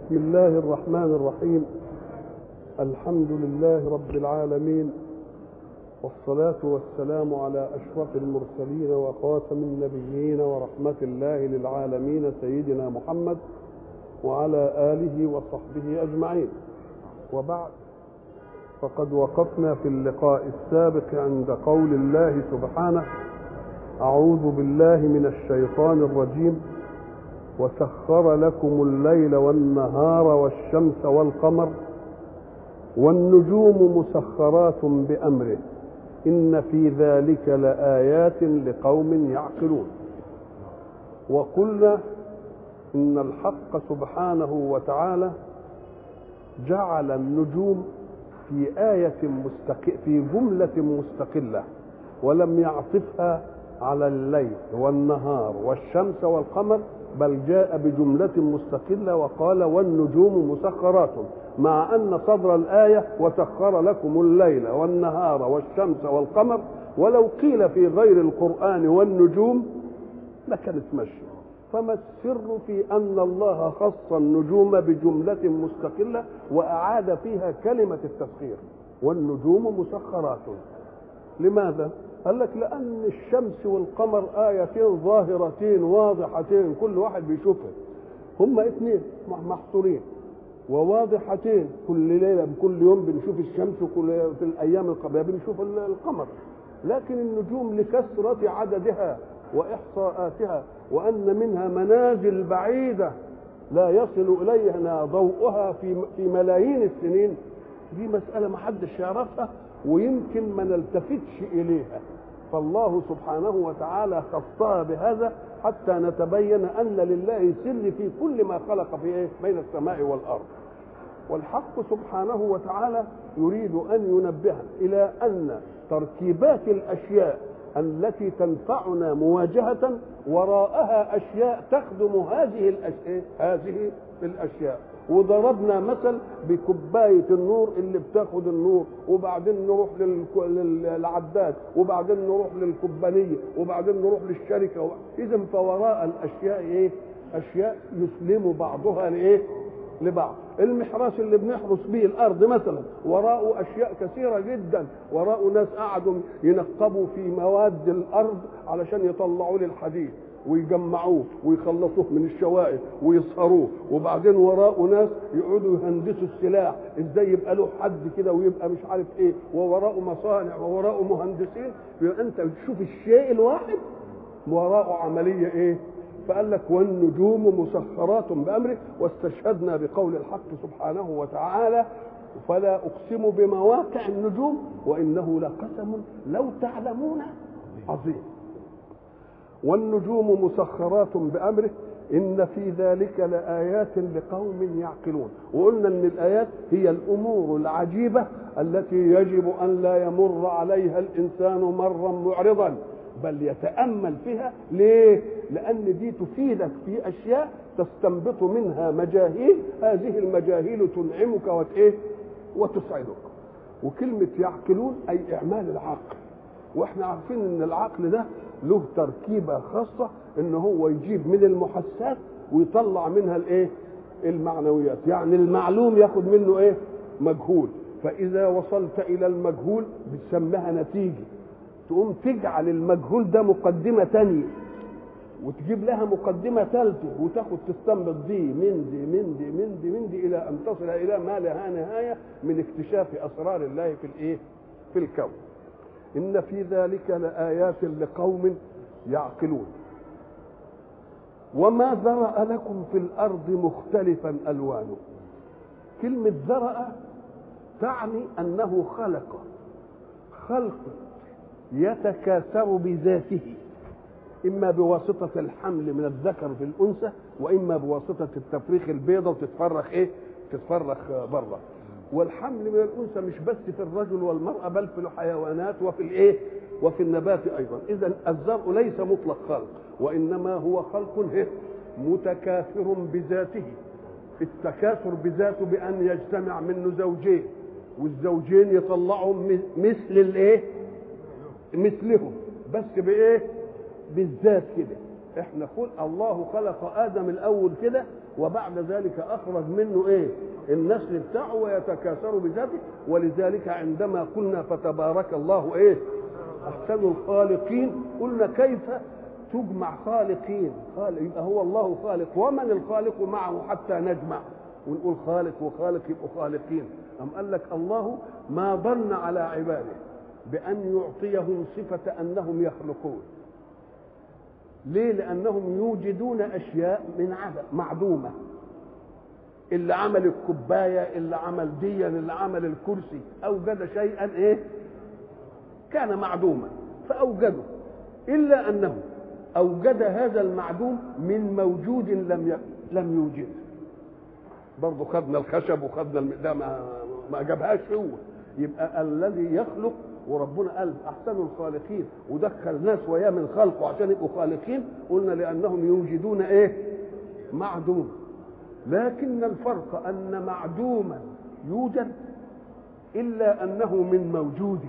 بسم الله الرحمن الرحيم الحمد لله رب العالمين والصلاة والسلام على أشرف المرسلين وخاتم النبيين ورحمة الله للعالمين سيدنا محمد وعلى آله وصحبه أجمعين وبعد فقد وقفنا في اللقاء السابق عند قول الله سبحانه أعوذ بالله من الشيطان الرجيم وسخر لكم الليل والنهار والشمس والقمر والنجوم مسخرات بأمره إن في ذلك لآيات لقوم يعقلون وقلنا إن الحق سبحانه وتعالى جعل النجوم في آية مستقل في جملة مستقلة ولم يعطفها على الليل والنهار والشمس والقمر بل جاء بجملة مستقلة وقال والنجوم مسخرات مع أن صدر الآية وسخر لكم الليل والنهار والشمس والقمر ولو قيل في غير القرآن والنجوم لكانت مشي فما السر في أن الله خص النجوم بجملة مستقلة وأعاد فيها كلمة التسخير والنجوم مسخرات لماذا؟ قال لك لأن الشمس والقمر آيتين ظاهرتين واضحتين كل واحد بيشوفها هما اثنين محصورين وواضحتين كل ليلة كل يوم بنشوف الشمس وكل في الأيام القبلية بنشوف القمر لكن النجوم لكثرة عددها وإحصاءاتها وأن منها منازل بعيدة لا يصل إليها ضوءها في في ملايين السنين دي مسألة ما حدش يعرفها ويمكن ما نلتفتش إليها فالله سبحانه وتعالى خصها بهذا حتى نتبين أن لله سر في كل ما خلق في إيه؟ بين السماء والأرض والحق سبحانه وتعالى يريد أن ينبه إلى أن تركيبات الأشياء التي تنفعنا مواجهة وراءها أشياء تخدم هذه الأشياء هذه الأشياء وضربنا مثل بكوباية النور اللي بتاخد النور وبعدين نروح للعداد وبعدين نروح للكوبانية وبعدين نروح للشركة إذا فوراء الأشياء إيه؟ أشياء يسلم بعضها لإيه؟ لبعض المحراس اللي بنحرس به الارض مثلا وراءه اشياء كثيره جدا وراءه ناس قعدوا ينقبوا في مواد الارض علشان يطلعوا لي الحديد ويجمعوه ويخلصوه من الشوائب ويصهروه وبعدين وراءه ناس يقعدوا يهندسوا السلاح ازاي يبقى له حد كده ويبقى مش عارف ايه ووراءه مصانع ووراءه مهندسين يبقى انت بتشوف الشيء الواحد وراءه عمليه ايه فقال لك والنجوم مسخرات بامره واستشهدنا بقول الحق سبحانه وتعالى فلا اقسم بمواقع النجوم وانه لقسم لو تعلمون عظيم والنجوم مسخرات بامره ان في ذلك لايات لقوم يعقلون وقلنا ان الايات هي الامور العجيبه التي يجب ان لا يمر عليها الانسان مرا معرضا بل يتامل فيها ليه لان دي تفيدك في اشياء تستنبط منها مجاهيل هذه المجاهيل تنعمك وتايه وتسعدك وكلمه يعقلون اي اعمال العقل واحنا عارفين ان العقل ده له تركيبه خاصه ان هو يجيب من المحسات ويطلع منها الايه المعنويات يعني المعلوم ياخد منه ايه مجهول فاذا وصلت الى المجهول بتسميها نتيجه تقوم تجعل المجهول ده مقدمه تانية وتجيب لها مقدمه ثالثه وتاخد تستنبط دي من دي من دي من دي من دي الى ان تصل الى ما لها نهايه من اكتشاف اسرار الله في الايه في الكون ان في ذلك لايات لقوم يعقلون وما ذرا لكم في الارض مختلفا الوانه كلمه ذرا تعني انه خلق خلق يتكاثر بذاته اما بواسطه الحمل من الذكر في الانثى واما بواسطه التفريخ البيضه وتتفرخ ايه تتفرخ بره والحمل من الانثى مش بس في الرجل والمراه بل في الحيوانات وفي الايه وفي النبات ايضا اذا الزرع ليس مطلق خلق وانما هو خلق متكاثر بذاته التكاثر بذاته بان يجتمع منه زوجين والزوجين يطلعوا مثل الايه مثلهم بس بايه بالذات كده احنا خلق الله خلق ادم الاول كده وبعد ذلك اخرج منه ايه النسل بتاعه ويتكاثر بذاته ولذلك عندما قلنا فتبارك الله ايه احسن الخالقين قلنا كيف تجمع خالقين خالق يبقى هو الله خالق ومن الخالق معه حتى نجمع ونقول خالق وخالق يبقوا خالقين أم قال لك الله ما ظن على عباده بأن يعطيهم صفة أنهم يخلقون ليه لأنهم يوجدون أشياء من عدم معدومة اللي عمل الكوباية اللي عمل ديا اللي عمل الكرسي أوجد شيئا إيه كان معدوما فأوجده إلا أنه أوجد هذا المعدوم من موجود لم ي... لم يوجد برضه خدنا الخشب وخدنا الم... ده ما, ما جابهاش هو يبقى الذي يخلق وربنا قال احسن الخالقين ودخل ناس وياه من خلقه عشان يبقوا خالقين قلنا لانهم يوجدون ايه معدوم لكن الفرق ان معدوما يوجد الا انه من موجود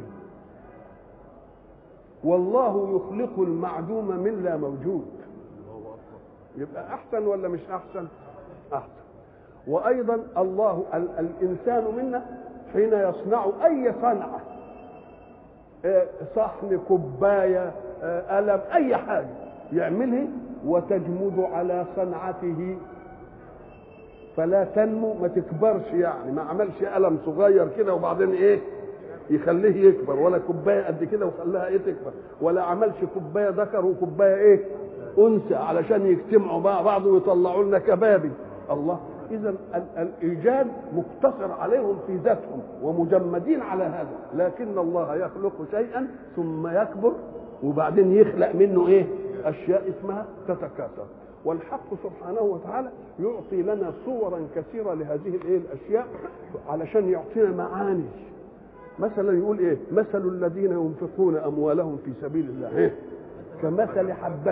والله يخلق المعدوم من لا موجود يبقى احسن ولا مش احسن احسن وايضا الله ال الانسان منا حين يصنع اي صنعه صحن كوبايه قلم اي حاجه يعملها وتجمد على صنعته فلا تنمو ما تكبرش يعني ما عملش قلم صغير كده وبعدين ايه يخليه يكبر ولا كوبايه قد كده وخلاها ايه تكبر ولا عملش كوبايه ذكر وكوبايه ايه انثى علشان يجتمعوا مع بعض ويطلعوا لنا كبابي الله اذا الايجاد مقتصر عليهم في ذاتهم ومجمدين على هذا لكن الله يخلق شيئا ثم يكبر وبعدين يخلق منه ايه اشياء اسمها تتكاثر والحق سبحانه وتعالى يعطي لنا صورا كثيره لهذه الايه الاشياء علشان يعطينا معاني مثلا يقول ايه مثل الذين ينفقون اموالهم في سبيل الله إيه؟ كمثل حبة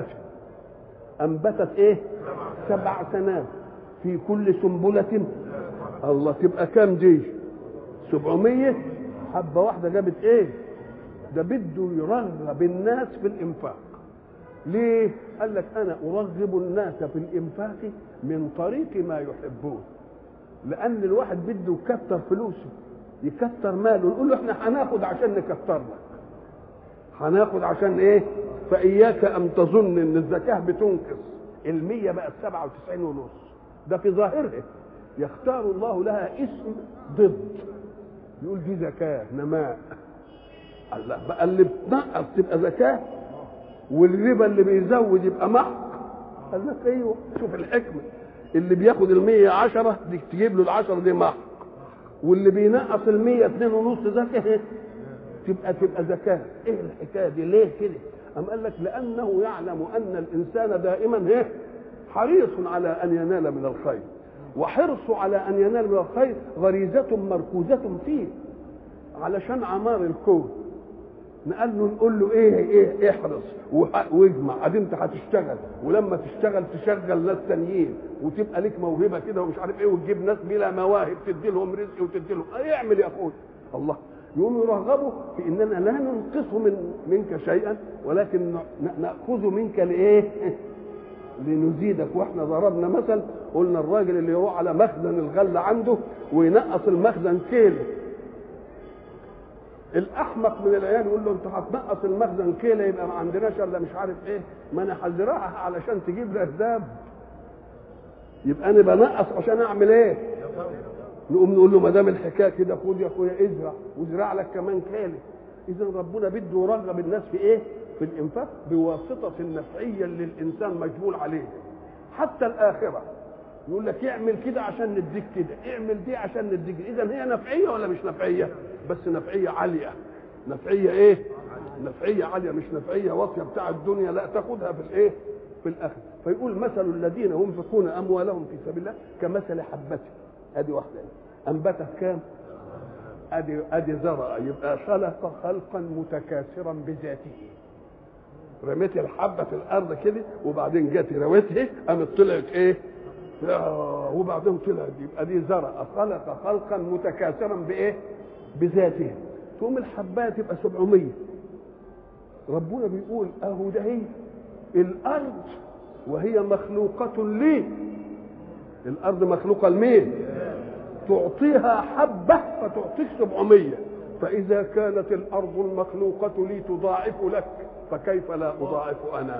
انبتت ايه سبع سنات في كل سنبلة الله تبقى كام دي سبعمية حبة واحدة جابت ايه ده بده يرغب الناس في الانفاق ليه قال لك انا ارغب الناس في الانفاق من طريق ما يحبون لان الواحد بده يكتر فلوسه يكتر ماله نقول له احنا هناخد عشان نكتر لك هناخد عشان ايه فاياك ان تظن ان الزكاه بتنقص المية بقت سبعة وتسعين ونص ده في ظاهرها يختار الله لها اسم ضد يقول دي زكاة نماء الله بقى اللي بتنقص تبقى زكاة والربا اللي بيزود يبقى محق قال لك ايوه شوف الحكمة اللي بياخد المية عشرة دي تجيب له العشرة دي محق واللي بينقص المية اتنين ونص زكاة تبقى تبقى زكاة ايه الحكاية دي ليه كده أم قال لك لأنه يعلم أن الإنسان دائما ايه حريص على أن ينال من الخير وحرصه على أن ينال من الخير غريزة مركوزة فيه علشان عمار الكون نقال له نقول له ايه ايه احرص واجمع ادي انت هتشتغل ولما تشتغل تشغل ناس تانيين وتبقى لك موهبه كده ومش عارف ايه وتجيب ناس بلا مواهب تدي لهم رزق وتدي لهم اعمل يا اخويا الله يقوم يرغبوا في اننا لا ننقص من منك شيئا ولكن ناخذ منك لايه؟ لنزيدك واحنا ضربنا مثل قلنا الراجل اللي يروح على مخزن الغله عنده وينقص المخزن كيلو الاحمق من العيال يقول له انت هتنقص المخزن كيلو يبقى ما عندناش الا مش عارف ايه ما انا هزرعها علشان تجيب لي اهداب يبقى انا بنقص عشان اعمل ايه؟ نقوم نقول له ما دام الحكايه كده خد يا اخويا ازرع وازرع لك كمان كيلو اذا ربنا بده يرغب الناس في ايه؟ في الانفاق بواسطه النفعيه اللي الانسان مجبول عليه حتى الاخره يقول لك اعمل كده عشان نديك كده اعمل دي عشان نديك اذا هي نفعيه ولا مش نفعيه بس نفعيه عاليه نفعيه ايه نفعيه عاليه مش نفعيه واطيه بتاع الدنيا لا تاخدها في الايه في الاخر فيقول مثل الذين ينفقون اموالهم في سبيل الله كمثل حبه ادي واحده انبتت كام ادي ادي زرع يبقى خلق خلقا متكاثرا بذاته رميت الحبه في الارض كده وبعدين جت رويتها قامت طلعت ايه وبعدين طلعت يبقى دي زرع خلق خلقا متكاثرا بايه بذاته تقوم الحبايه تبقى 700 ربنا بيقول اهو ده هي الارض وهي مخلوقه لي الارض مخلوقه لمين تعطيها حبه فتعطيك 700 فاذا كانت الارض المخلوقه لي تضاعف لك فكيف لا اضاعف انا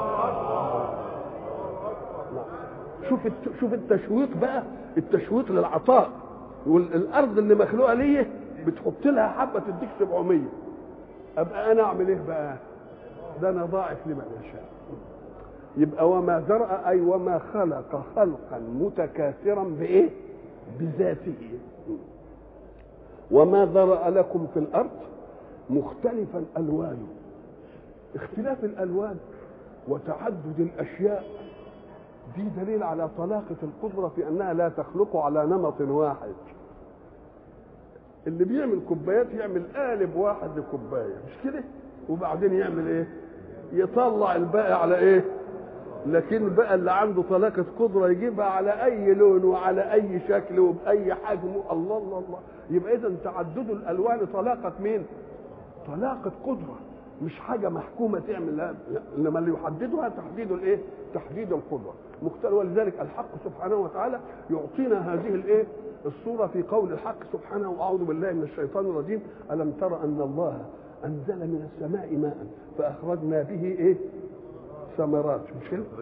شوف شوف التشويق بقى التشويق للعطاء والارض اللي مخلوقه ليه بتحط لها حبه تديك 700 ابقى انا اعمل ايه بقى ده انا ضاعف لمن يشاء يبقى وما ذرأ أي وما خلق خلقا متكاثرا بإيه؟ بذاته وما ذرأ لكم في الأرض مختلفا ألوانه اختلاف الألوان وتعدد الأشياء دي دليل على طلاقة القدرة في أنها لا تخلق على نمط واحد اللي بيعمل كوبايات يعمل قالب واحد لكوباية مش كده وبعدين يعمل ايه يطلع الباقي على ايه لكن بقى اللي عنده طلاقة قدرة يجيبها على أي لون وعلى أي شكل وبأي حجم الله الله الله يبقى إذا تعدد الألوان طلاقة مين؟ طلاقة قدرة مش حاجة محكومة تعمل لا إنما اللي يحددها تحديد الإيه؟ تحديد القدرة مختلف ولذلك الحق سبحانه وتعالى يعطينا هذه الإيه؟ الصورة في قول الحق سبحانه وأعوذ بالله من الشيطان الرجيم ألم تر أن الله أنزل من السماء ماء فأخرجنا به إيه؟ ثمرات مش كده؟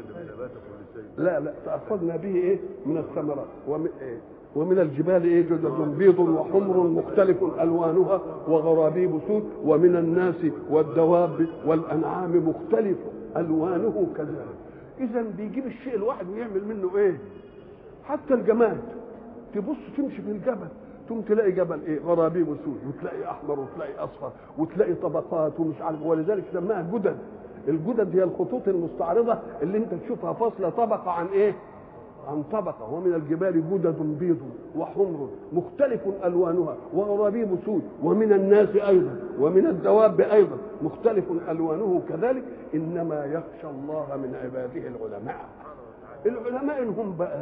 لا لا فأخذنا به إيه؟ من الثمرات ومن إيه؟ ومن الجبال ايه جدد بيض وحمر مختلف الوانها وغرابيب سود ومن الناس والدواب والانعام مختلف الوانه كذلك اذا بيجيب الشيء الواحد ويعمل منه ايه حتى الجماد تبص تمشي في الجبل تقوم تلاقي جبل ايه غرابيب سود وتلاقي احمر وتلاقي اصفر وتلاقي طبقات ومش عارف ولذلك سماها جدد الجدد هي الخطوط المستعرضه اللي انت تشوفها فاصله طبقه عن ايه عن طبقه ومن الجبال جدد بيض وحمر مختلف الوانها وغرابيب سود ومن الناس ايضا ومن الدواب ايضا مختلف الوانه كذلك انما يخشى الله من عباده العلماء العلماء هم بقى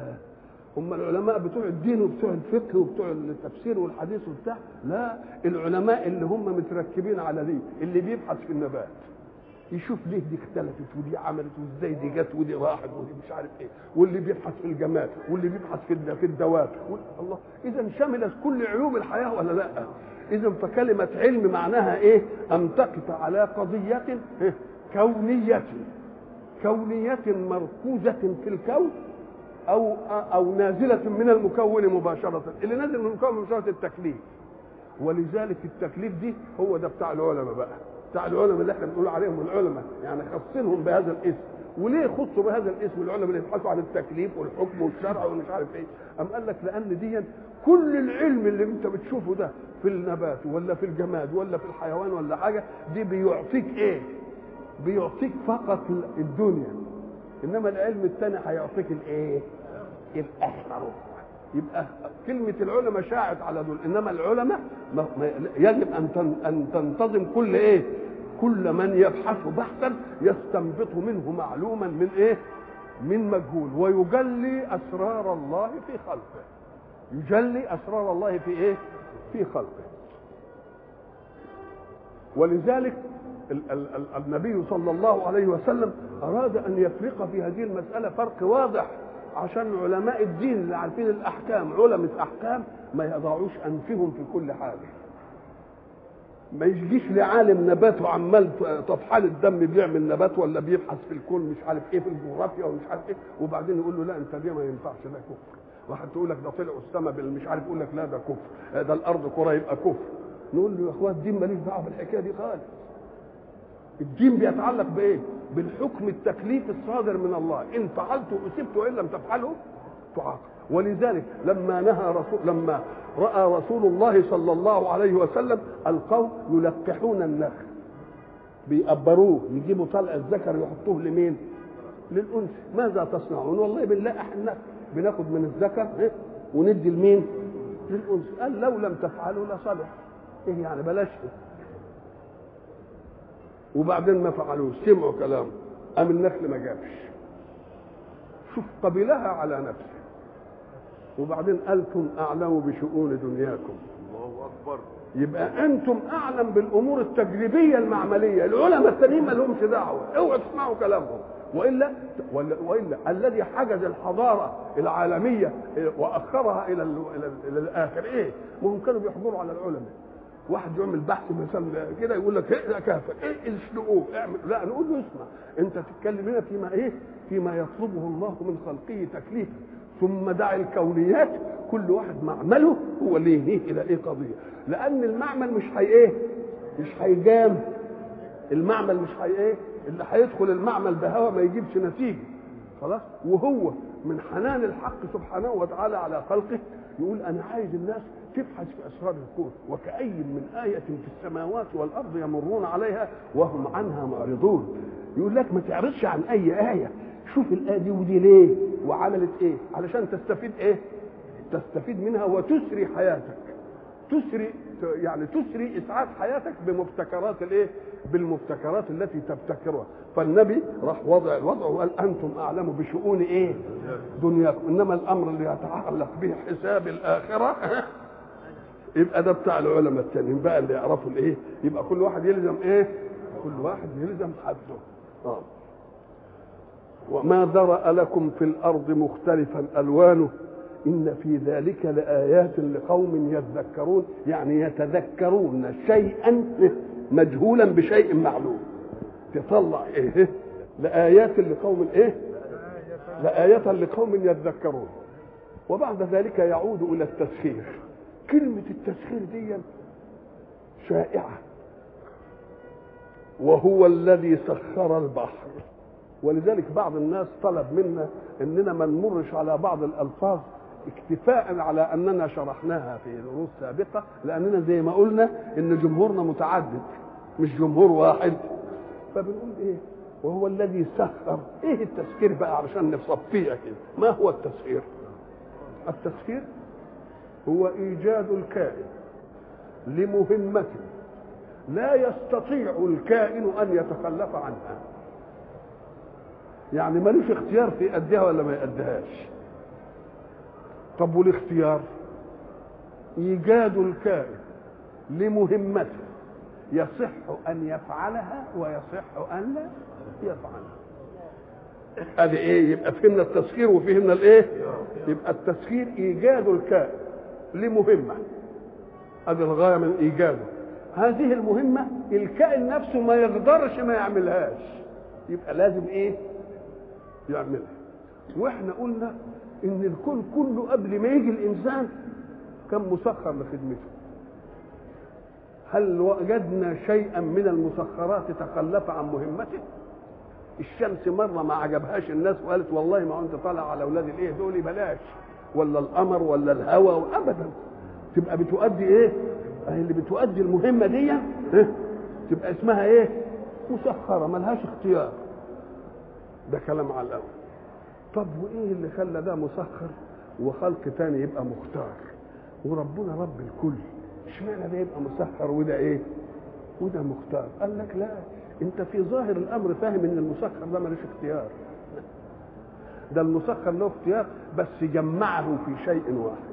هم العلماء بتوع الدين وبتوع الفقه وبتوع التفسير والحديث وبتاع لا العلماء اللي هم متركبين على دي اللي بيبحث في النبات يشوف ليه دي اختلفت ودي عملت وازاي دي جت ودي راحت ودي مش عارف ايه واللي بيبحث في الجمال واللي بيبحث في في الدواب الله اذا شملت كل علوم الحياه ولا لا اذا فكلمه علم معناها ايه ان تقف على قضيه كونيه كونيه مركوزه في الكون او او نازله من المكون مباشره اللي نازل من المكون مباشره التكليف ولذلك التكليف دي هو ده بتاع العلماء بقى بتاع العلماء اللي احنا بنقول عليهم العلماء يعني خصنهم بهذا الاسم وليه خصوا بهذا الاسم العلماء اللي يبحثوا عن التكليف والحكم والشرع ومش عارف ايه ام قال لك لان دي كل العلم اللي انت بتشوفه ده في النبات ولا في الجماد ولا في الحيوان ولا حاجه دي بيعطيك ايه بيعطيك فقط الدنيا انما العلم الثاني هيعطيك الايه الاخره يبقى كلمة العلماء شاعت على دول إنما العلماء يجب أن أن تنتظم كل إيه؟ كل من يبحث بحثا يستنبط منه معلوما من إيه؟ من مجهول ويجلي أسرار الله في خلقه يجلي أسرار الله في إيه؟ في خلقه ولذلك النبي صلى الله عليه وسلم أراد أن يفرق في هذه المسألة فرق واضح عشان علماء الدين اللي عارفين الاحكام علماء احكام ما يضعوش انفهم في كل حاجه ما يجيش لعالم نبات وعمال طفحان الدم بيعمل نبات ولا بيبحث في الكون مش عارف ايه في الجغرافيا ومش عارف ايه وبعدين يقول له لا انت دي ما ينفعش ده كفر واحد تقول لك ده طلعوا السما مش عارف يقول لك لا ده كفر ده الارض كره يبقى كفر نقول له يا اخوات الدين ماليش دعوه بالحكايه دي خالص الدين بيتعلق بايه بالحكم التكليف الصادر من الله ان فعلت اصبت وان لم تفعله تعاقب ولذلك لما نهى رسول لما راى رسول الله صلى الله عليه وسلم القوم يلقحون النخل بيقبروه يجيبوا طلع الذكر يحطوه لمين للانثى ماذا تصنعون والله بنلقح النخل بناخد من الذكر وندي لمين للانثى قال لو لم تفعلوا لصلح ايه يعني بلاش وبعدين ما فعلوش سمعوا كلامه قام النخل ما جابش شوف قبلها على نفسه وبعدين أنتم أعلم بشؤون دنياكم الله اكبر يبقى أنتم أعلم بالأمور التجريبية المعملية العلماء التانيين ما لهمش دعوة اوعوا تسمعوا كلامهم والا ولا والا الذي حجز الحضاره العالميه واخرها الى ال الى, ال إلى الاخر ايه؟ ما هم كانوا بيحضروا على العلماء واحد يعمل بحث مثلا كده يقول لك ايه ده كافر ايه اسلقوه اعمل لا نقول له اسمع انت تتكلم هنا فيما ايه؟ فيما يطلبه الله من خلقه تكليفا ثم دع الكونيات كل واحد معمله هو اللي ينهيه الى ايه قضيه لان المعمل مش هي ايه؟ مش هيجام المعمل مش هي ايه؟ اللي هيدخل المعمل بهوى ما يجيبش نتيجه خلاص وهو من حنان الحق سبحانه وتعالى على خلقه يقول انا عايز الناس تبحث في اسرار الكون وكأي من آية في السماوات والأرض يمرون عليها وهم عنها معرضون يقول لك ما تعرضش عن أي آية شوف الآية دي ودي ليه وعملت إيه علشان تستفيد إيه تستفيد منها وتسري حياتك تسري يعني تسري اسعاد حياتك بمبتكرات الايه؟ بالمبتكرات التي تبتكرها، فالنبي راح وضع الوضع وقال انتم اعلم بشؤون ايه؟ دنياكم، انما الامر اللي يتعلق به حساب الاخره يبقى ده بتاع العلماء التانيين بقى اللي يعرفوا الايه؟ يبقى كل واحد يلزم ايه؟ كل واحد يلزم حده. اه. وما ذرأ لكم في الارض مختلفا الوانه إن في ذلك لآيات لقوم يذكرون يعني يتذكرون شيئا مجهولا بشيء معلوم تطلع إيه لآيات لقوم إيه لآية لقوم يذكرون وبعد ذلك يعود إلى التسخير كلمة التسخير دي شائعة وهو الذي سخر البحر ولذلك بعض الناس طلب منا اننا ما نمرش على بعض الالفاظ اكتفاء على اننا شرحناها في دروس سابقه لاننا زي ما قلنا ان جمهورنا متعدد مش جمهور واحد فبنقول ايه وهو الذي سخر ايه التسخير بقى علشان نصفيها كده ما هو التسخير التسخير هو ايجاد الكائن لمهمه لا يستطيع الكائن ان يتخلف عنها يعني ملوش اختيار في يأديها ولا ما يأديهاش طب والاختيار ايجاد الكائن لمهمته يصح ان يفعلها ويصح ان لا يفعلها ادي ايه يبقى فهمنا التسخير وفهمنا الايه يبقى التسخير ايجاد الكائن لمهمه ادي الغايه من ايجاده هذه المهمه الكائن نفسه ما يقدرش ما يعملهاش يبقى لازم ايه يعملها واحنا قلنا ان الكون كله قبل ما يجي الانسان كان مسخر لخدمته هل وجدنا شيئا من المسخرات تخلف عن مهمته الشمس مره ما عجبهاش الناس وقالت والله ما انت طالع على اولاد الايه دول بلاش ولا القمر ولا الهواء ابدا تبقى بتؤدي ايه اهي اللي بتؤدي المهمه دي إيه؟ تبقى اسمها ايه مسخره ملهاش اختيار ده كلام على الاول طب وايه اللي خلى ده مسخر وخلق تاني يبقى مختار وربنا رب الكل اشمعنى ده يبقى مسخر وده ايه وده مختار قال لك لا انت في ظاهر الامر فاهم ان المسخر ده ملوش اختيار ده المسخر له اختيار بس جمعه في شيء واحد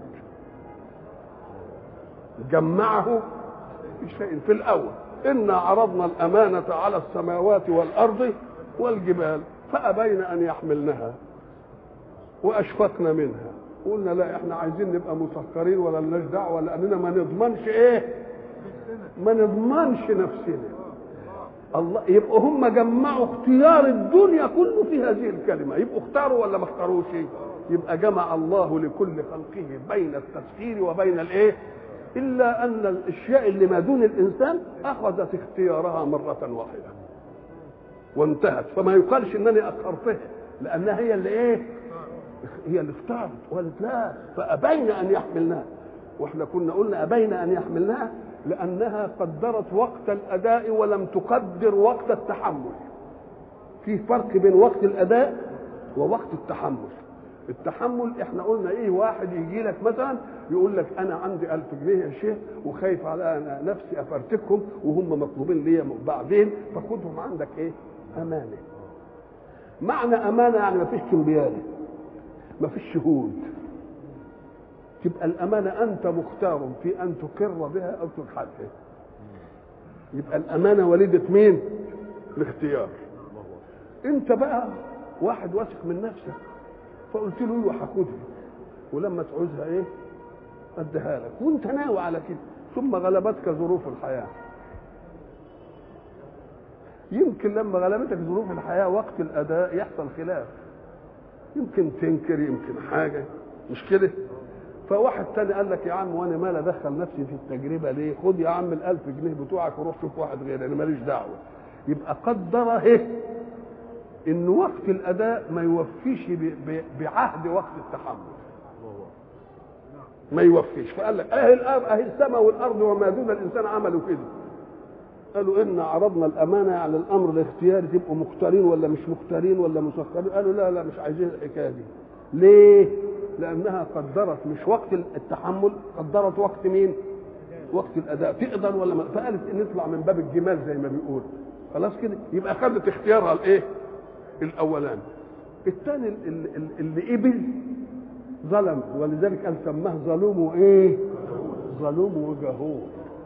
جمعه في شيء في الاول انا عرضنا الامانه على السماوات والارض والجبال فابين ان يحملنها واشفقنا منها قلنا لا احنا عايزين نبقى مسخرين ولا لناش دعوه لاننا ما نضمنش ايه ما نضمنش نفسنا الله يبقوا هم جمعوا اختيار الدنيا كله في هذه الكلمه يبقوا اختاروا ولا ما اختاروش يبقى جمع الله لكل خلقه بين التسخير وبين الايه الا ان الاشياء اللي ما دون الانسان اخذت اختيارها مره واحده وانتهت فما يقالش انني اخرتها لانها هي اللي ايه هي اللي اختارت وقالت لا فابين ان يحملناها واحنا كنا قلنا ابين ان يحملناها لانها قدرت وقت الاداء ولم تقدر وقت التحمل في فرق بين وقت الاداء ووقت التحمل التحمل احنا قلنا ايه واحد يجي لك مثلا يقول لك انا عندي ألف جنيه يا شيخ وخايف على أنا نفسي افرتكهم وهم مطلوبين ليا بعدين فخدهم عندك ايه امانه معنى امانه يعني ما فيش كمبياله ما فيش شهود تبقى الامانه انت مختار في ان تقر بها او تجحدها يبقى الامانه وليده مين الاختيار انت بقى واحد واثق من نفسك فقلت له ايوه هاخدها ولما تعوزها ايه اديها لك وانت ناوي على كده ثم غلبتك ظروف الحياه يمكن لما غلبتك ظروف الحياه وقت الاداء يحصل خلاف يمكن تنكر يمكن حاجه مش كده فواحد تاني قال لك يا عم وانا مال ادخل نفسي في التجربه ليه خد يا عم الألف جنيه بتوعك وروح شوف واحد غيري انا ماليش دعوه يبقى قدر ايه ان وقت الاداء ما يوفيش بعهد وقت التحمل ما يوفيش فقال لك اهي الارض اهي السماء والارض وما دون الانسان عملوا كده قالوا ان عرضنا الامانه على الامر الاختياري تبقوا مختارين ولا مش مختارين ولا مسخرين قالوا لا لا مش عايزين الحكايه دي ليه لانها قدرت مش وقت التحمل قدرت وقت مين وقت الاداء تقدر ولا ما فقالت نطلع من باب الجمال زي ما بيقول خلاص كده يبقى خدت اختيارها الايه الاولاني الثاني اللي قبل ظلم ولذلك قال سماه ظلوم وايه ظلوم وجهول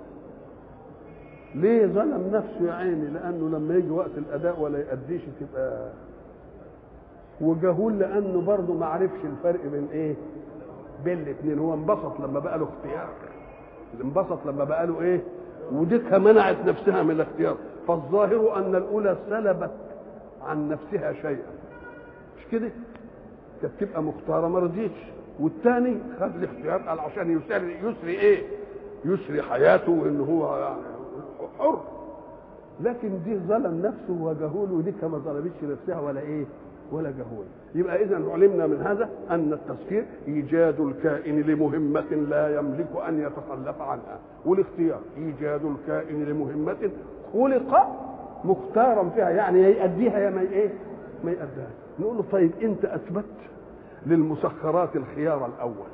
ليه ظلم نفسه يا عيني لانه لما يجي وقت الاداء ولا يأديش تبقى وجهول لانه برضه ما عرفش الفرق بين ايه بين الاثنين هو انبسط لما بقى له اختيار انبسط لما بقى له ايه وديكها منعت نفسها من الاختيار فالظاهر ان الاولى سلبت عن نفسها شيئا مش كده كانت تبقى مختاره ما رضيتش والثاني خد الاختيار قال عشان يسري يسري ايه يسري حياته وان هو يعني حر لكن دي ظلم نفسه وجهول ودي ما ظلمتش نفسها ولا ايه ولا جهول يبقى اذا علمنا من هذا ان التفكير ايجاد الكائن لمهمه لا يملك ان يتخلف عنها والاختيار ايجاد الكائن لمهمه خلق مختارا فيها يعني يأديها يا ما ايه ما يأديها نقول له طيب انت اثبت للمسخرات الخيار الاول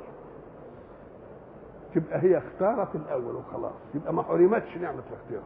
تبقى هي اختارت الاول وخلاص يبقى ما حرمتش نعمه الاختيار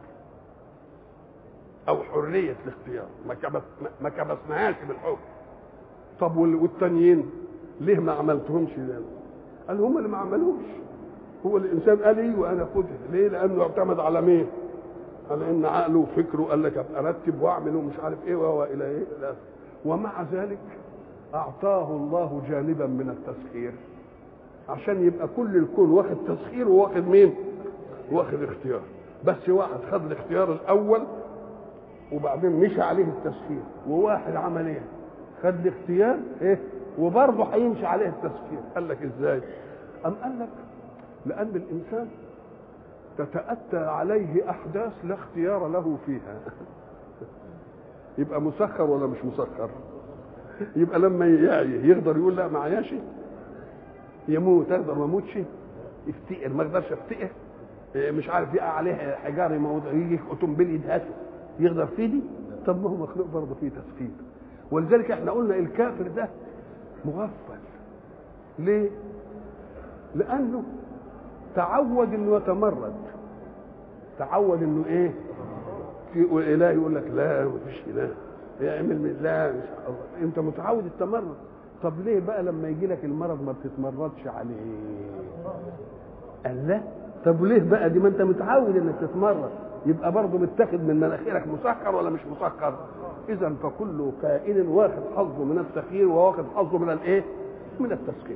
او حريه الاختيار ما كبس ما كبسناهاش بالحكم طب والتانيين ليه ما عملتهمش ده قال هم اللي ما عملوش هو الانسان قال ايه وانا خدها ليه لانه اعتمد على مين على ان عقله وفكره قال لك ابقى ارتب واعمل ومش عارف ايه وهو الى ايه لا. ومع ذلك اعطاه الله جانبا من التسخير عشان يبقى كل الكون واخد تسخير وواخد مين واخد اختيار بس واحد خد الاختيار الاول وبعدين مشى عليه التسخير وواحد عمل ايه خد الاختيار ايه وبرضه هيمشي عليه التسخير قال لك ازاي ام قال لك لان الانسان تتاتى عليه احداث لا اختيار له فيها يبقى مسخر ولا مش مسخر يبقى لما يعي يقدر يقول لا معياش يموت اقدر ما اموتش يفتقر ما اقدرش افتقر مش عارف يقع عليه حجار يموت يجي اوتومبيل يدهسه يقدر في دي طب ما هو مخلوق برضه فيه تسخير ولذلك احنا قلنا الكافر ده مغفل ليه لانه تعود انه يتمرد تعود انه ايه في اله يقول لك لا مفيش اله يعمل من لا مش الله انت متعود التمرد طب ليه بقى لما يجي لك المرض ما بتتمردش عليه قال لا طب ليه بقى دي ما انت متعود انك تتمرد يبقى برضه متاخد من مناخيرك مسكر ولا مش مسكر اذا فكل كائن واخد حظه من التخيير وواخد حظه من الايه من التسخير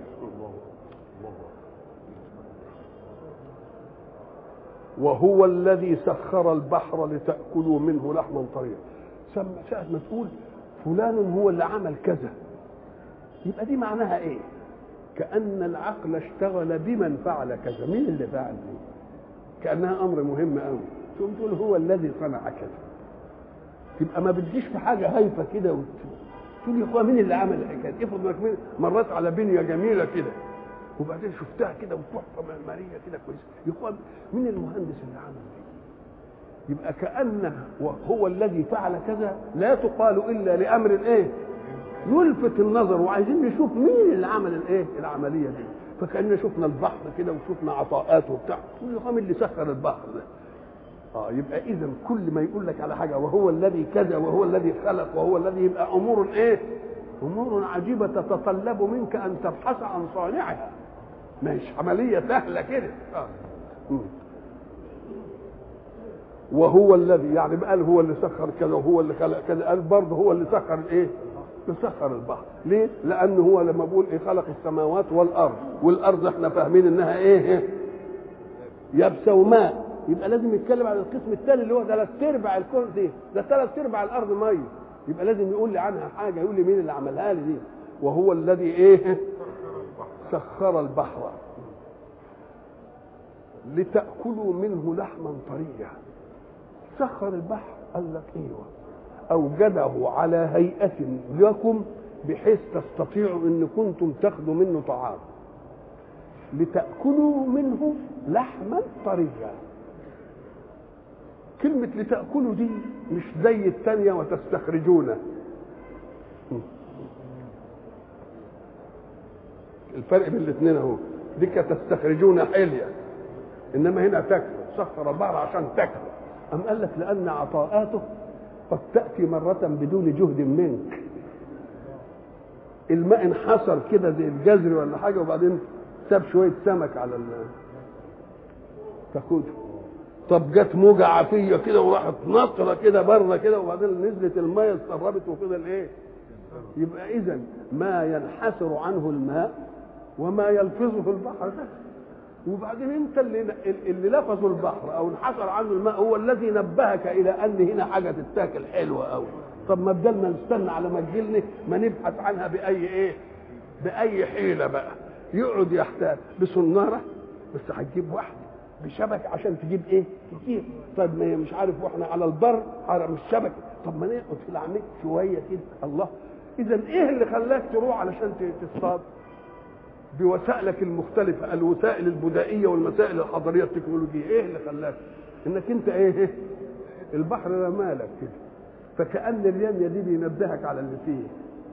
وهو الذي سخر البحر لتأكلوا منه لحما طريا ساعة ما تقول فلان هو اللي عمل كذا يبقى دي معناها ايه كأن العقل اشتغل بمن فعل كذا مين اللي فعل دي كأنها أمر مهم قوي تقوم تقول هو الذي صنع كذا تبقى ما بديش في حاجة هايفة كده وت... تقول يا اخويا مين اللي عمل الحكايه دي؟ افرض انك مريت على بنيه جميله كده وبعدين شفتها كده وتحفه معماريه كده كويسه يا اخويا مين المهندس اللي عمل دي؟ يبقى كأن هو الذي فعل كذا لا تقال إلا لأمر إيه؟ يلفت النظر وعايزين نشوف مين اللي عمل الإيه؟ العملية دي فكأننا شفنا البحر كده وشفنا عطاءات وبتاع تقول يا مين اللي سخر البحر ده؟ اه يبقى اذا كل ما يقول لك على حاجه وهو الذي كذا وهو الذي خلق وهو الذي يبقى امور ايه؟ امور عجيبه تتطلب منك ان تبحث عن صانعها مش عمليه سهله كده آه. وهو الذي يعني قال هو اللي سخر كذا وهو اللي خلق كذا قال برضه هو اللي سخر الايه؟ مسخر البحر ليه؟ لأنه هو لما بقول إيه خلق السماوات والأرض والأرض احنا فاهمين إنها إيه؟ يابسة وماء يبقى لازم يتكلم عن القسم الثاني اللي هو ثلاث ارباع الكون دي ده ثلاث ارباع الارض ميه يبقى لازم يقول لي عنها حاجه يقول لي مين اللي عملها لي دي وهو الذي ايه سخر البحر لتاكلوا منه لحما طريا سخر البحر قال لك ايوه اوجده على هيئه لكم بحيث تستطيعوا ان كنتم تاخذوا منه طعام لتاكلوا منه لحما طريا كلمة لتأكلوا دي مش زي الثانية وتستخرجونه الفرق بين الاثنين اهو دي تستخرجون حلية انما هنا تاكلوا سخر البحر عشان تاكلوا أم قال لك لأن عطاءاته قد تأتي مرة بدون جهد منك الماء انحصر كده زي الجزر ولا حاجة وبعدين ساب شوية سمك على ال تاخده طب جت موجة عافية كده وراحت نطرة كده بره كده وبعدين نزلت المية اتسربت وفضل ايه؟ يبقى إذا ما ينحسر عنه الماء وما يلفظه البحر ده وبعدين انت اللي اللي لفظ البحر او انحسر عنه الماء هو الذي نبهك الى ان هنا حاجه تتاكل حلوه قوي طب ما بدلنا نستنى على ما تجيلنا ما نبحث عنها باي ايه باي حيله بقى يقعد يحتاج بصناره بس هتجيب واحده بشبكه عشان تجيب ايه كتير طب ما مش عارف واحنا على البر على مش شبكه طب ما نقعد في العميق شويه كده الله اذا ايه اللي خلاك تروح علشان تصطاد بوسائلك المختلفة الوسائل البدائية والمسائل الحضارية التكنولوجية ايه اللي خلاك انك انت ايه البحر رمالك كده فكأن اليمية دي بينبهك على اللي فيه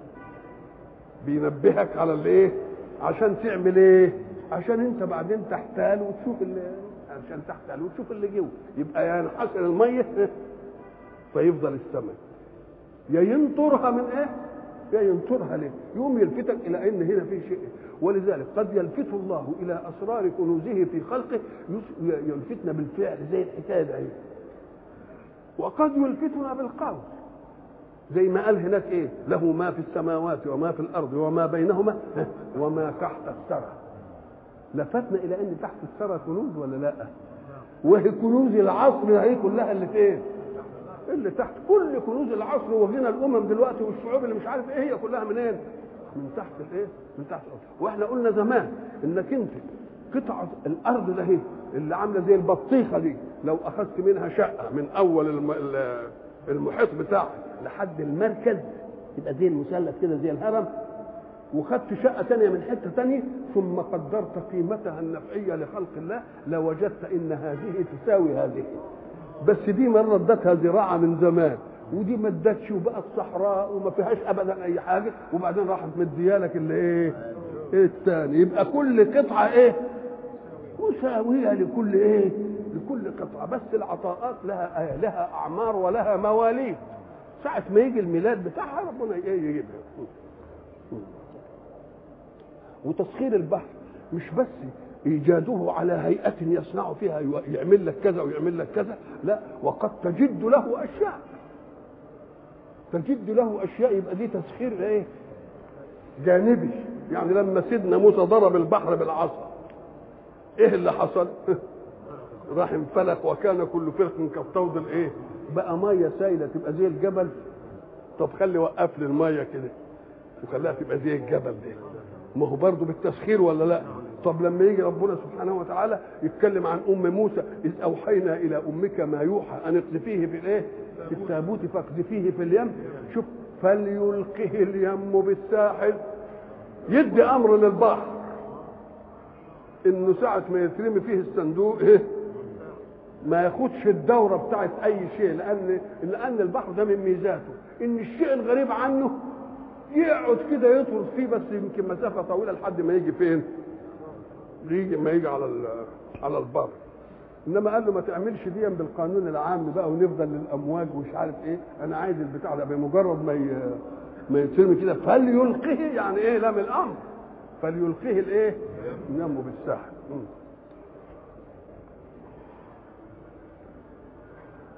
بينبهك على اللي ايه عشان تعمل ايه عشان انت بعدين تحتال وتشوف اللي عشان تحتال وتشوف اللي جوه يبقى ينحسر المية فيفضل السمك يا ينطرها من ايه يا ينطرها ليه يقوم يلفتك الى ان هنا في شيء ولذلك قد يلفت الله الى اسرار كنوزه في خلقه يلفتنا بالفعل زي الحكايه دي وقد يلفتنا بالقول زي ما قال هناك ايه له ما في السماوات وما في الارض وما بينهما وما تحت الثرى لفتنا الى ان تحت الثرى كنوز ولا لا وهي كنوز العصر هي كلها اللي في ايه اللي تحت كل كنوز العصر وغنى الامم دلوقتي والشعوب اللي مش عارف ايه هي كلها منين إيه؟ من تحت الايه من تحت الارض واحنا قلنا زمان انك انت قطعه الارض ده هي اللي عامله زي البطيخه دي لو اخذت منها شقه من اول الم... المحيط بتاعها لحد المركز يبقى زي المثلث كده زي الهرم وخدت شقة تانية من حتة تانية ثم قدرت قيمتها النفعية لخلق الله لوجدت إن هذه تساوي هذه بس دي مرة ادتها زراعة من زمان ودي ما ادتش وبقت صحراء وما فيهاش ابدا اي حاجه وبعدين راحت مديالك اللي ايه ايه الثاني يبقى كل قطعه ايه مساويه لكل ايه لكل قطعه بس العطاءات لها لها اعمار ولها مواليد ساعه ما يجي الميلاد بتاعها ربنا ايه يجيبها وتسخير البحر مش بس ايجاده على هيئه يصنع فيها يعمل لك كذا ويعمل لك كذا لا وقد تجد له اشياء تجد له اشياء يبقى دي تسخير ايه جانبي يعني لما سيدنا موسى ضرب البحر بالعصا ايه اللي حصل راح انفلق وكان كل فرق كالطود الايه بقى ميه سايله تبقى زي الجبل طب خلي وقف لي الميه كده وخليها تبقى زي الجبل ده ما هو برضه بالتسخير ولا لا طب لما يجي ربنا سبحانه وتعالى يتكلم عن ام موسى اذ اوحينا الى امك ما يوحى ان اقذفيه في الايه في التابوت فاقذفيه في اليم شوف فليلقه اليم بالساحل يدي امر للبحر انه ساعه ما يترمي فيه الصندوق ايه ما ياخدش الدوره بتاعت اي شيء لان لان البحر ده من ميزاته ان الشيء الغريب عنه يقعد كده يطرد فيه بس يمكن مسافه طويله لحد ما يجي فين يجي ما يجي على على البر انما قال له ما تعملش دي بالقانون العام بقى ونفضل للامواج ومش عارف ايه انا عايز البتاع ده بمجرد ما ي... ما يترمي كده فليلقه يعني ايه لام الامر فليلقه الايه ينمو بالساحل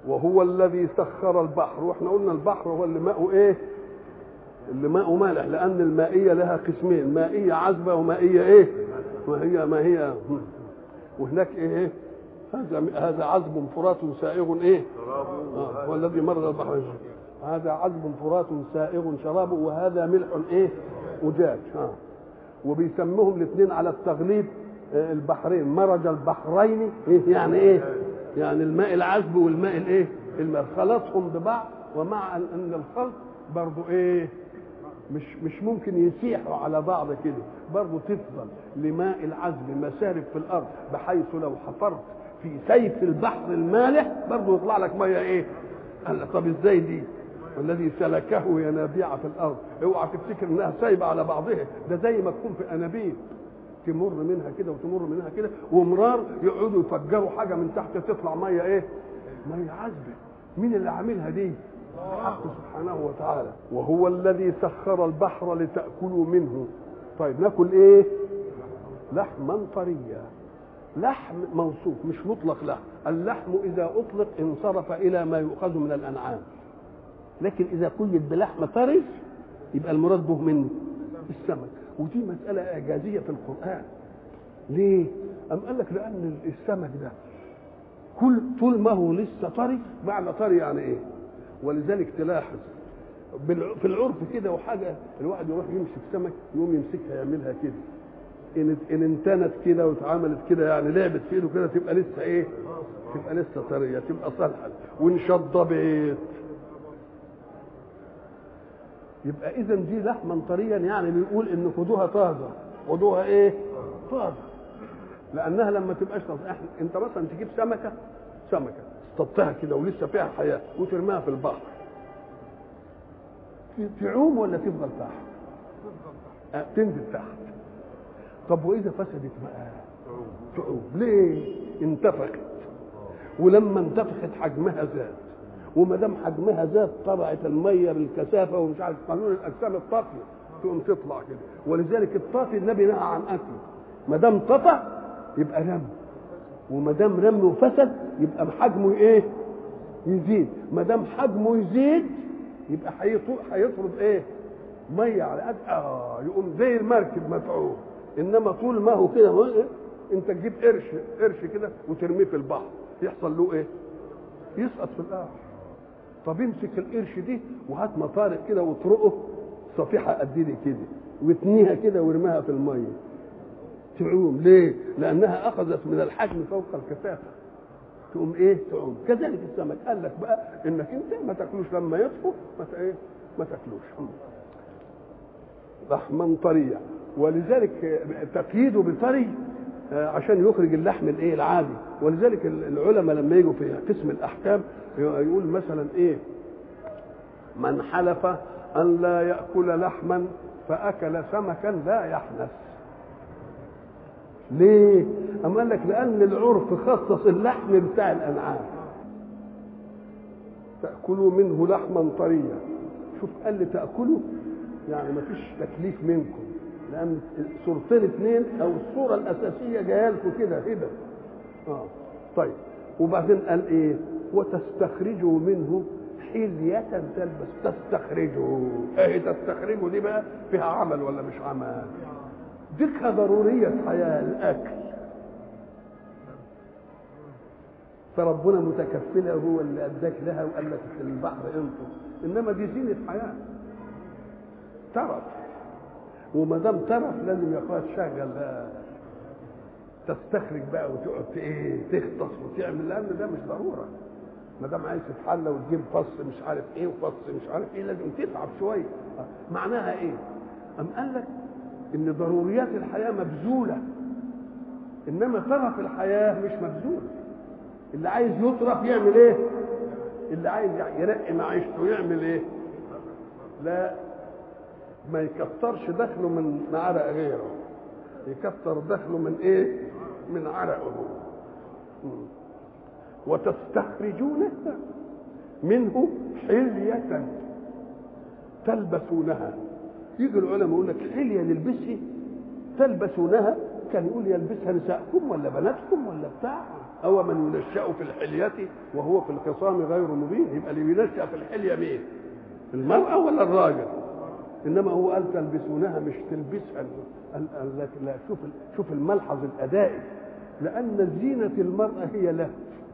وهو الذي سخر البحر واحنا قلنا البحر هو اللي ماءه ايه اللي ماءه مالح لان المائيه لها قسمين مائيه عذبه ومائيه ايه ما هي ما هي وهناك ايه هذا هذا عذب فرات سائغ ايه آه والذي مرغ البحر هذا عذب فرات سائغ شرابه وهذا ملح ايه أجاج آه. وبيسموهم الاثنين على التغليب آه البحرين مرج البحرين إيه يعني ايه يعني الماء العذب والماء الايه الماء خلطهم ببعض ومع ان الخلط برضو ايه مش مش ممكن يسيحوا على بعض كده برضه تفضل لماء العذب مسارب في الارض بحيث لو حفرت في سيف البحر المالح برضه يطلع لك ميه ايه قال لك طب ازاي دي والذي سلكه ينابيع في الارض اوعى تفتكر انها سايبه على بعضها ده زي ما تكون في انابيب تمر منها كده وتمر منها كده ومرار يقعدوا يفجروا حاجه من تحت تطلع ميه ايه ميه عذبه مين اللي عاملها دي الحق سبحانه وتعالى وهو الذي سخر البحر لتأكلوا منه طيب ناكل ايه لحما طريا لحم موصوف مش مطلق لحم اللحم اذا اطلق انصرف الى ما يؤخذ من الانعام لكن اذا قيد بلحم طري يبقى المراد به منه السمك ودي مساله اعجازيه في القران ليه ام قال لك لان السمك ده كل طول ما هو لسه طري معنى طري يعني ايه ولذلك تلاحظ في العرف كده وحاجه الواحد يروح يمسك سمك يقوم يمسكها يعملها كده ان ان انتنت كده واتعملت كده يعني لعبت في ايده كده تبقى لسه ايه؟ تبقى لسه طريه تبقى صالحه وان شضبت يبقى اذا دي لحما طريا يعني بيقول ان خدوها طازه خدوها ايه؟ طازه لانها لما تبقاش طازه انت مثلا تجيب سمكه سمكه اصطدتها كده ولسه فيها حياه وترميها في البحر تعوم ولا تفضل تحت؟ أه تنزل تحت طب واذا فسدت بقى تعوم ليه؟ انتفخت ولما انتفخت حجمها زاد وما دام حجمها زاد طلعت الميه بالكثافه ومش عارف قانون الاجسام الطافيه تقوم تطلع كده ولذلك الطافي النبي نهى عن اكله ما دام طفى يبقى رم وما دام رم وفسد يبقى حجمه ايه؟ يزيد ما دام حجمه يزيد يبقى هيطرد ايه؟ ميه على قد اه يقوم زي المركب مفعول انما طول ما هو كده إيه؟ انت تجيب قرش قرش كده وترميه في البحر يحصل له ايه؟ يسقط في الارض طب امسك القرش دي وهات مطارق كده واطرقه صفيحه قد دي كده واتنيها كده وارميها في الميه تعوم ليه؟ لانها اخذت من الحجم فوق الكثافه تقوم ايه؟ تعوم كذلك السمك قال لك بقى انك انت ما تاكلوش لما يطفو ما ايه؟ ما تاكلوش لحما طريا ولذلك تقييده بطري عشان يخرج اللحم الايه العادي ولذلك العلماء لما يجوا في قسم الاحكام يقول مثلا ايه من حلف ان لا ياكل لحما فاكل سمكا لا يحنث ليه اما قال لك لان العرف خصص اللحم بتاع الانعام تاكلوا منه لحما طريا شوف قال لي تاكلوا يعني ما فيش تكليف منكم لان صورتين اثنين او الصوره الاساسيه جايه لكم كده هبه اه طيب وبعدين قال ايه وتستخرجوا منه حلية تلبس تستخرجوا ايه تستخرجوا دي بقى فيها عمل ولا مش عمل ديكها ضرورية حياة الأكل فربنا متكفلة هو اللي أداك لها وقال لك في البحر انطق إنما دي زينة حياة ترف وما دام ترف لازم يا اخويا تشغل تستخرج بقى وتقعد ايه تغطس وتعمل لان ده مش ضروره ما دام عايز تتحلى وتجيب فص مش عارف ايه وفص مش عارف ايه لازم تتعب شويه معناها ايه؟ أم قال لك ان ضروريات الحياه مبذوله انما ترف الحياه مش مبذول اللي عايز يطرف يعمل ايه؟ اللي عايز يرقي معيشته يعمل ايه؟ لا ما يكترش دخله من عرق غيره يكتر دخله من ايه من عرقه وتستخرجون منه حلية تلبسونها يجي العلماء يقول لك حلية نلبسها تلبسونها كان يقول يلبسها نساءكم ولا بناتكم ولا ولا بتاع أو من ينشأ في الحلية وهو في الخصام غير مبين يبقى اللي ينشأ في الحلية مين؟ المرأة ولا الراجل؟ إنما هو قال تلبسونها مش تلبسها قال قال لك لا شوف شوف الملحظ الأدائي لأن زينة المرأة هي له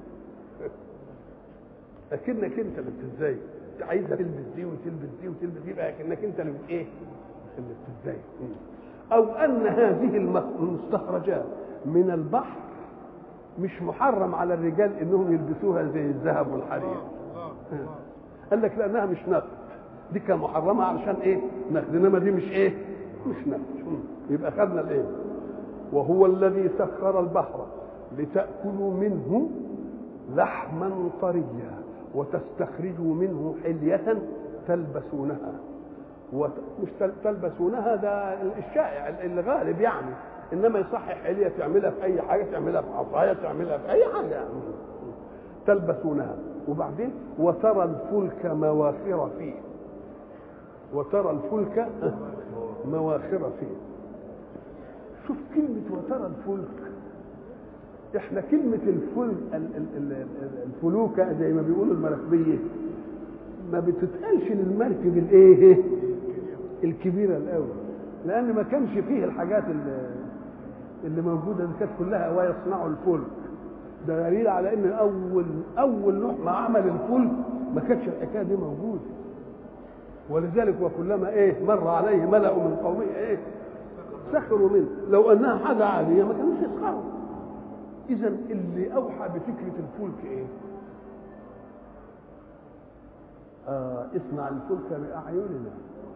لكنك أنت اللي بتتزين عايزة تلبس دي وتلبس دي وتلبس دي يبقى لكنك أنت اللي إيه؟ اللي بتتزين أو أن هذه المستخرجات من البحر مش محرم على الرجال انهم يلبسوها زي الذهب والحرير قال لك لانها مش نقد دي كان محرمه علشان ايه نقد انما دي مش ايه مش نقد يبقى خدنا الايه وهو الذي سخر البحر لتاكلوا منه لحما طريا وتستخرجوا منه حليه تلبسونها مش تلبسونها ده الشائع الغالب يعني انما يصحح حليه تعملها في اي حاجه تعملها في عصايه تعملها في اي حاجه يعني. تلبسونها وبعدين وترى الفلك مواخر فيه وترى الفلك مواخر فيه شوف كلمة وترى الفلك احنا كلمة الفلك الفلوكة زي ما بيقولوا المراكبية ما بتتقالش للمركب الايه الكبيرة الاول لان ما كانش فيه الحاجات اللي اللي موجوده دي كانت كلها ويصنعوا الفلك ده دليل على ان اول اول نوع ما عمل الفلك ما كانتش الحكايه دي موجوده ولذلك وكلما ايه مر عليه ملأ من قومه ايه سخروا منه لو انها حاجه عاديه ما كانوش يسخروا اذا اللي اوحى بفكره الفلك ايه آه اصنع الفلك باعيننا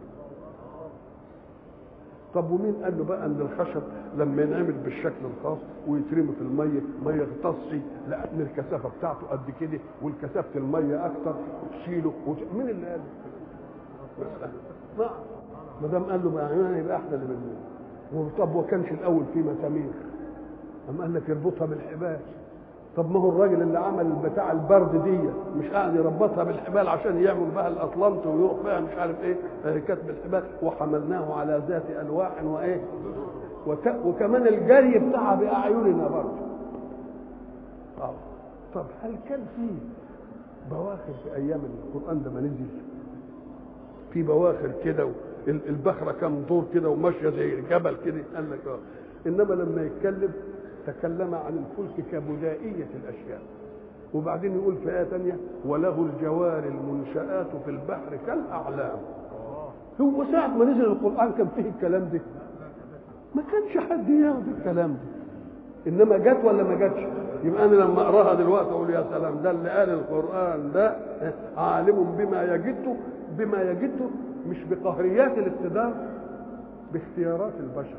طب ومين قال له بقى ان الخشب لما ينعمل بالشكل الخاص ويترمي في الميه ما يغطسش لان الكثافه بتاعته قد كده والكثافه الميه اكتر وتشيله وت... مين اللي قال ما ما دام قال له بقى يبقى احنا اللي بنقول طب وكانش الاول في مسامير اما قال لك يربطها بالحبال طب ما هو الراجل اللي عمل بتاع البرد دي مش قاعد يربطها بالحبال عشان يعمل بها الاطلنط ويروح بها مش عارف ايه كانت بالحبال وحملناه على ذات الواح وايه وك... وكمان الجري بتاعها باعيننا برضه اه طب هل كان في بواخر في ايام القران ده ما نزل في بواخر كده البخره كام دور كده وماشيه زي الجبل كده قال لك اه انما لما يتكلم تكلم عن الفلك كبدائية الأشياء وبعدين يقول في آية ثانية وله الجوار المنشآت في البحر كالأعلام هو ساعة ما نزل القرآن كان فيه الكلام ده ما كانش حد ياخد الكلام ده إنما جت ولا ما جاتش يبقى أنا لما أقراها دلوقتي أقول يا سلام ده اللي قال القرآن ده عالم بما يجده بما يجده مش بقهريات الاقتدار باختيارات البشر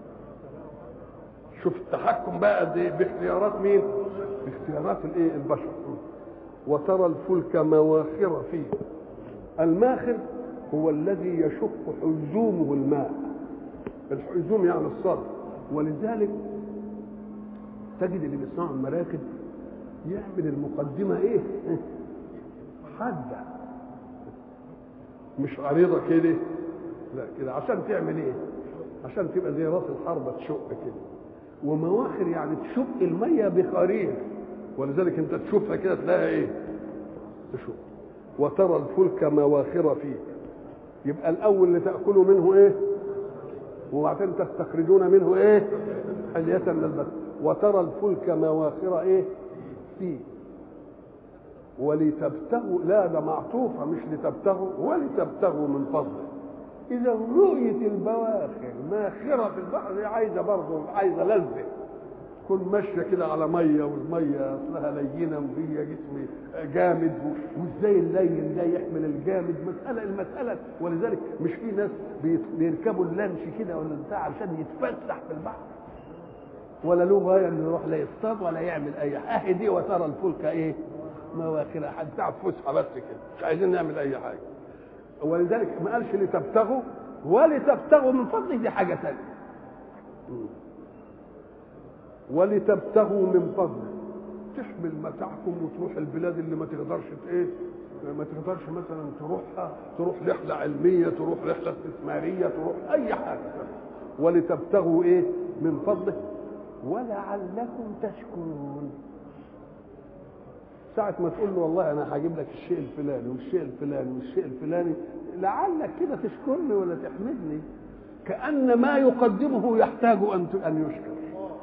شوف التحكم بقى قد ايه باختيارات مين؟ باختيارات الايه؟ البشر وترى الفلك مواخر فيه الماخر هو الذي يشق حزومه الماء الحزوم يعني الصرف ولذلك تجد اللي بيصنعوا المراكب يعمل المقدمه ايه؟ حاده مش عريضه كده لا كده عشان تعمل ايه؟ عشان تبقى زي راس الحربه تشق كده ومواخر يعني تشق الميه بخرير ولذلك انت تشوفها كده تلاقيها ايه تشق وترى الفلك مواخر فيه يبقى الاول اللي تاكلوا منه ايه وبعدين تستخرجون منه ايه حلية للبس وترى الفلك مواخر ايه فيه ولتبتغوا لا ده معطوفة مش لتبتغوا ولتبتغوا من فضله إذا رؤية البواخر ماخرة في البحر دي عايزة برضه عايزة لذة تكون ماشية كده على مية والمية أصلها لينة وهي جسم جامد وإزاي اللين ده يحمل الجامد مسألة المسألة ولذلك مش في ناس بيركبوا اللانش كده ولا بتاع عشان يتفسح في البحر ولا له غاية إنه يروح لا يصطاد ولا يعمل أي حاجة أهي دي وترى الفلك إيه مواخرها حد بتاع فسحة بس كده مش عايزين نعمل أي حاجة ولذلك ما قالش لتبتغوا ولتبتغوا من فضله دي حاجه ثانيه ولتبتغوا من فضله تحمل متاعكم وتروح البلاد اللي ما تقدرش ايه ما تقدرش مثلا تروحها تروح رحله علميه تروح رحله استثماريه تروح اي حاجه ولتبتغوا ايه من فضله ولعلكم تشكرون ساعة ما تقول له والله أنا هجيب لك الشيء الفلاني والشيء الفلاني والشيء الفلاني لعلك كده تشكرني ولا تحمدني كأن ما يقدمه يحتاج أن أن يشكر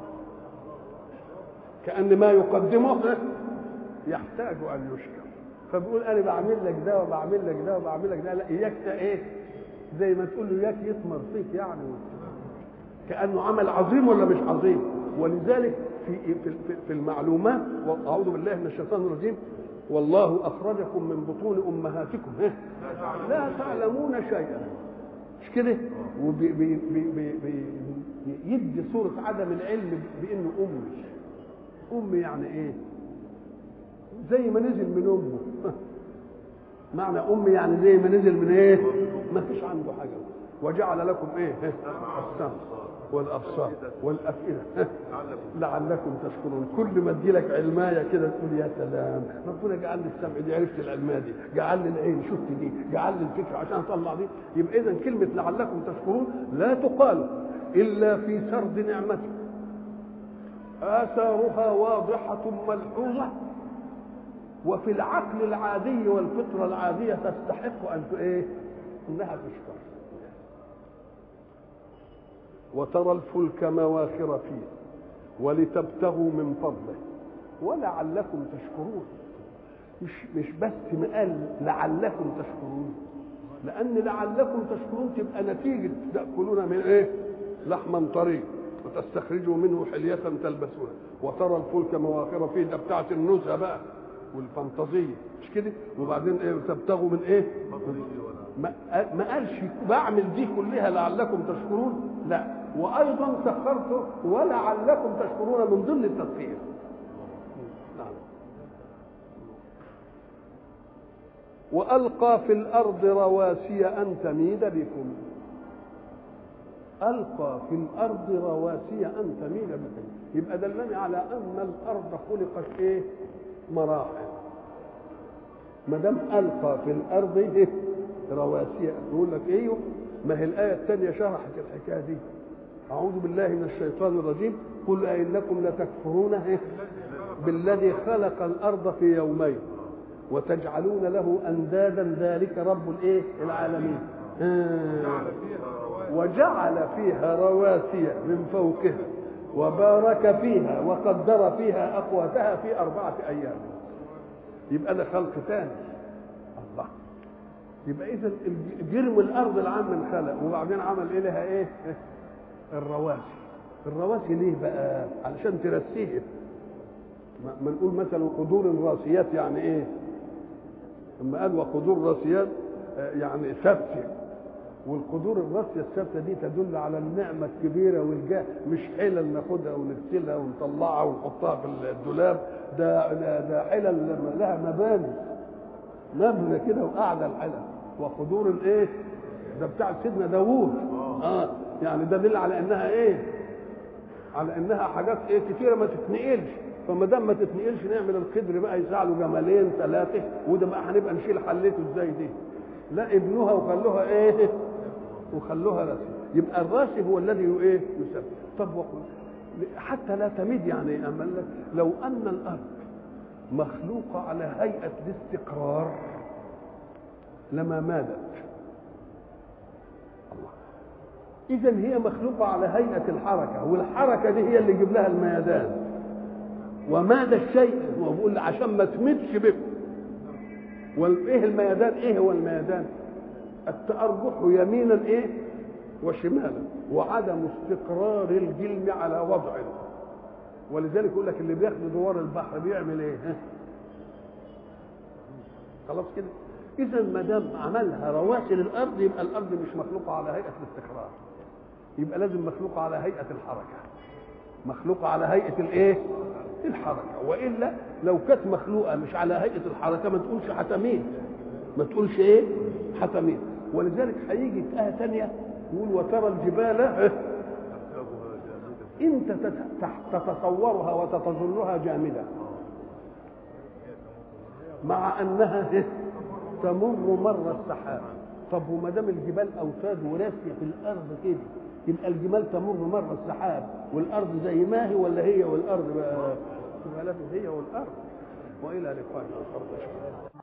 كأن ما يقدمه يحتاج أن يشكر فبيقول أنا بعمل لك ده وبعمل لك ده وبعمل لك ده لا إياك إيه زي ما تقول له إياك يثمر فيك يعني كأنه عمل عظيم ولا مش عظيم ولذلك في في المعلومات واعوذ بالله من الشيطان الرجيم والله اخرجكم من بطون امهاتكم لا تعلمون شيئا مش كده ويدي صورة عدم العلم بانه امي امي يعني ايه زي ما نزل من امه معنى امي يعني زي ما نزل من ايه ما فيش عنده حاجه وجعل لكم ايه السمع والابصار والافئده لعلكم تشكرون كل ما ادي لك علمايه كده تقول يا سلام ربنا جعل لي السمع دي عرفت العلمايه دي جعل لي العين شفت دي جعل لي الفكره عشان اطلع دي يبقى اذا كلمه لعلكم تشكرون لا تقال الا في سرد نعمته اثارها واضحه ملحوظه وفي العقل العادي والفطره العاديه تستحق ان ايه انها تشكر وترى الفلك مواخر فيه ولتبتغوا من فضله ولعلكم تشكرون مش مش بس ما قال لعلكم تشكرون لان لعلكم تشكرون تبقى نتيجه تاكلون من ايه لحما طري وتستخرجوا منه حلية تلبسونها وترى الفلك مواخر فيه ده بتاعت النزهه بقى والفانتازيه مش كده وبعدين ايه تبتغوا من ايه ما, ما قالش بعمل دي كلها لعلكم تشكرون لا وايضا سخرته ولعلكم تشكرون من ضمن التسخير نعم والقى في الارض رواسي ان تميد بكم القى في الارض رواسي ان تميد بكم يبقى دلني على ان الارض خلقت ايه مراحل ما دام القى في الارض إيه؟ رواسي يقول لك ايوه ما هي الايه الثانيه شرحت الحكايه دي اعوذ بالله من الشيطان الرجيم قل أئنكم لتكفرون إيه؟ بالذي خلق الارض في يومين وتجعلون له اندادا ذلك رب الايه العالمين آه. وجعل فيها رواسي من فوقها وبارك فيها وقدر فيها اقواتها في اربعه ايام يبقى ده خلق ثاني الله يبقى اذا جرم الارض العام من خلق وبعدين عمل ايه لها ايه الرواسي الرواسي ليه بقى علشان ترسيها ما نقول مثلا قدور الراسيات يعني ايه لما قال وقدور راسيات يعني ثابته والقدور الراسيه الثابته دي تدل على النعمه الكبيره والجاه مش حلل ناخدها ونغسلها ونطلعها ونحطها في الدولاب ده ده حلل لها مباني مبنى كده وقاعده الحلل وقدور الايه ده بتاع سيدنا داوود اه يعني ده دل على انها ايه على انها حاجات ايه كتيره ما تتنقلش فما دام ما تتنقلش نعمل القدر بقى يسع له جمالين ثلاثه وده بقى هنبقى نشيل حلته ازاي دي لا ابنوها وخلوها ايه وخلوها راسي يبقى الراسي هو الذي ايه يسبب طب وقل حتى لا تميد يعني امل لك لو ان الارض مخلوقه على هيئه الاستقرار لما مادت الله اذا هي مخلوقه على هيئه الحركه والحركه دي هي اللي يجيب لها الميدان وماد الشيء هو بيقول عشان ما تمدش بكم وايه الميدان ايه هو الميدان التأرجح يمينا ايه وشمالا وعدم استقرار الجلم على وضعه ولذلك يقول لك اللي بياخد دوار البحر بيعمل ايه ها؟ خلاص كده اذا ما دام عملها رواسي للارض يبقى الارض مش مخلوقه على هيئه الاستقرار يبقى لازم مخلوقه على هيئه الحركه مخلوقه على هيئه الايه الحركه والا لو كانت مخلوقه مش على هيئه الحركه ما تقولش حتمين ما تقولش ايه حتمين ولذلك هيجي في ايه ثانيه يقول وترى الجبال انت تتصورها وتتظنها جامده مع انها تمر مر السحاب طب وما دام الجبال اوتاد وراسيه في الارض كده يبقى الجمال تمر مر السحاب والارض زي ما هي ولا هي والارض بقى يبقى لازم هي والارض والى لقاء اخر